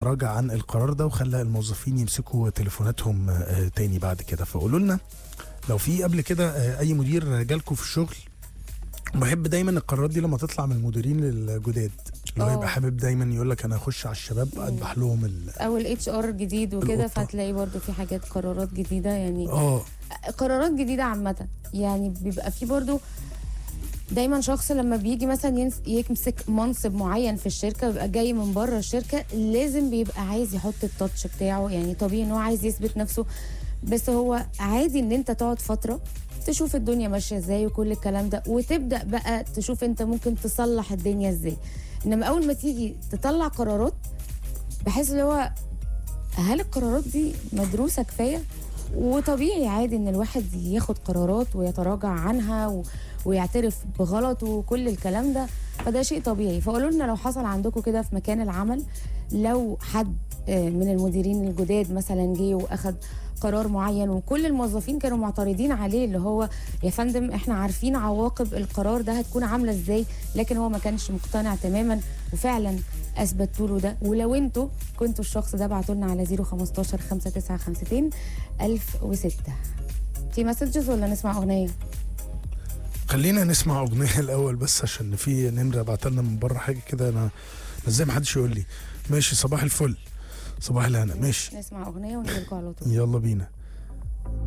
راجع عن القرار ده وخلى الموظفين يمسكوا تليفوناتهم آه، تاني بعد كده فقولوا لنا لو في قبل كده آه، اي مدير جالكوا في الشغل بحب دايما القرارات دي لما تطلع من المديرين الجداد اللي هو آه. يبقى حابب دايما يقول لك انا هخش على الشباب اذبح لهم ال... او الاتش ار جديد وكده القطة. فهتلاقي برضو في حاجات قرارات جديده يعني اه قرارات جديده عامه يعني بيبقى في برضو دايما شخص لما بيجي مثلا ينس- يمسك منصب معين في الشركه بيبقى جاي من بره الشركه لازم بيبقى عايز يحط التاتش بتاعه يعني طبيعي ان هو عايز يثبت نفسه بس هو عادي ان انت تقعد فتره تشوف الدنيا ماشيه ازاي وكل الكلام ده وتبدا بقى تشوف انت ممكن تصلح الدنيا ازاي انما اول ما تيجي تطلع قرارات بحس اللي هو هل القرارات دي مدروسه كفايه وطبيعي عادي ان الواحد ياخد قرارات ويتراجع عنها و... ويعترف بغلطه وكل الكلام ده فده شيء طبيعي فقولوا لنا لو حصل عندكم كده في مكان العمل لو حد آه، من المديرين الجداد مثلا جه واخد قرار معين وكل الموظفين كانوا معترضين عليه اللي هو يا فندم احنا عارفين عواقب القرار ده هتكون عامله ازاي لكن هو ما كانش مقتنع تماما وفعلا اثبتوا له ده ولو انتوا كنتوا الشخص ده ابعتوا لنا على 015 5952 1006 في مسجز ولا نسمع اغنيه؟ خلينا نسمع اغنيه الاول بس عشان في نمره بعتلنا من بره حاجه كده انا أنا ازاي ما حدش يقول لي ماشي صباح الفل صباح الهنا ماشي نسمع اغنيه ونرجع على طول يلا بينا